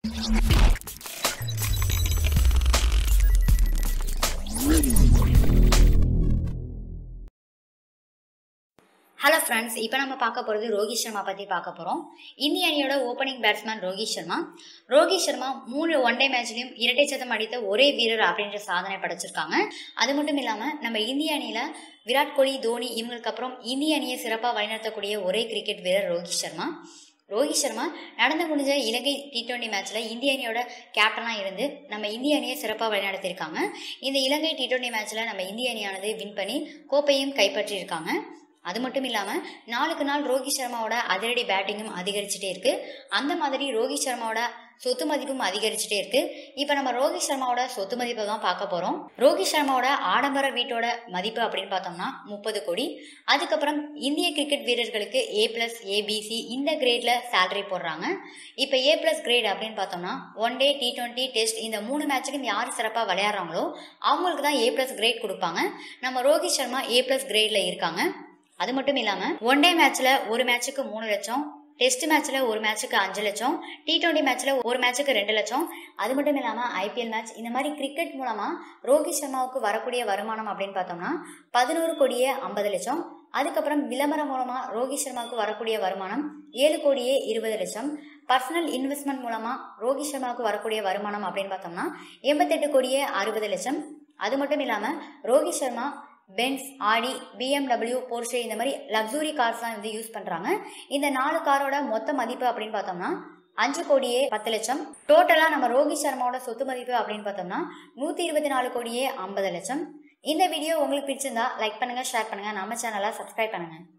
hello friends இப்போ நம்ம பார்க்க போகிறது ரோஹித் சர்மா பற்றி பார்க்க போகிறோம் இந்திய அணியோட ஓப்பனிங் பேட்ஸ்மேன் ரோஹித் சர்மா ரோஹித் சர்மா மூணு ஒன் டே மேட்ச்லையும் இரட்டை சதம் அடித்த ஒரே வீரர் அப்படின்ற சாதனை படைச்சிருக்காங்க அது மட்டும் இல்லாமல் நம்ம இந்திய அணியில் விராட் கோலி தோனி இவங்களுக்கு அப்புறம் இந்திய அணியை சிறப்பாக வழிநடத்தக்கூடிய ஒரே கிரிக்கெட் வீரர் ரோஹித் சர்மா ரோஹித் சர்மா நடந்து முடிஞ்ச இலங்கை டி டுவெண்ட்டி மேட்ச்சில் இந்திய அணியோட கேப்டனாக இருந்து நம்ம இந்திய அணியை சிறப்பாக வழிநடத்தியிருக்காங்க இந்த இலங்கை டி டுவெண்ட்டி மேட்ச்சில் நம்ம இந்திய அணியானது வின் பண்ணி கோப்பையும் கைப்பற்றியிருக்காங்க அது மட்டும் இல்லாமல் நாளுக்கு நாள் ரோஹித் சர்மாவோட அதிரடி பேட்டிங்கும் அதிகரிச்சுட்டே இருக்கு அந்த மாதிரி ரோஹித் சர்மாவோட சொத்து மதிப்பும் அதிகரிச்சுட்டே இருக்கு இப்போ நம்ம ரோஹித் சர்மாவோட சொத்து மதிப்பை தான் பார்க்க போகிறோம் ரோஹித் சர்மாவோட ஆடம்பர வீட்டோட மதிப்பு அப்படின்னு பார்த்தோம்னா முப்பது கோடி அதுக்கப்புறம் இந்திய கிரிக்கெட் வீரர்களுக்கு ஏ பிளஸ் ஏபிசி இந்த கிரேட்ல சேலரி போடுறாங்க இப்போ ஏ பிளஸ் கிரேட் அப்படின்னு பார்த்தோம்னா one day T twenty test இந்த மூணு மேட்சுக்கும் யார் சிறப்பாக விளையாடுறாங்களோ அவங்களுக்கு தான் ஏ பிளஸ் கிரேட் கொடுப்பாங்க நம்ம ரோஹித் சர்மா ஏ பிளஸ் கிரேட்ல இருக்காங்க அது மட்டும் இல்லாமல் ஒன் டே மேட்ச்சில் ஒரு மேட்ச்சுக்கு மூணு லட்சம் டெஸ்ட் மேட்ச்சில் ஒரு மேட்ச்சுக்கு அஞ்சு லட்சம் டி டுவெண்ட்டி மேட்ச்சில் ஒரு மேட்ச்சுக்கு ரெண்டு லட்சம் அது மட்டும் இல்லாமல் ஐபிஎல் மேட்ச் இந்த மாதிரி கிரிக்கெட் மூலமாக ரோஹித் சர்மாவுக்கு வரக்கூடிய வருமானம் அப்படின்னு பார்த்தோம்னா பதினோரு கோடியே ஐம்பது லட்சம் அதுக்கப்புறம் விளம்பரம் மூலமாக ரோஹித் சர்மாவுக்கு வரக்கூடிய வருமானம் ஏழு கோடியே இருபது லட்சம் பர்சனல் இன்வெஸ்ட்மெண்ட் மூலமாக ரோஹித் சர்மாவுக்கு வரக்கூடிய வருமானம் அப்படின்னு பார்த்தோம்னா எண்பத்தெட்டு கோடியே அறுபது லட்சம் அது மட்டும் இல்லாமல் Rohit Sharma Benz Audi BMW Porsche இந்த மாதிரி லக்ஸுரி கார்ஸ் தான் வந்து யூஸ் பண்ணுறாங்க இந்த நாலு காரோட மொத்த மதிப்பு அப்படின்னு பார்த்தோம்னா அஞ்சு கோடியே பத்து லட்சம் டோட்டலாக நம்ம ரோஹித் சர்மாவோட சொத்து மதிப்பு அப்படின்னு பார்த்தோம்னா நூற்றி இருபத்தி நாலு கோடியே ஐம்பது லட்சம் இந்த வீடியோ உங்களுக்கு பிடிச்சிருந்தா லைக் பண்ணுங்கள் ஷேர் பண்ணுங்கள் நம்ம சேனலை சப்ஸ்கிரைப் பண்ணுங்கள்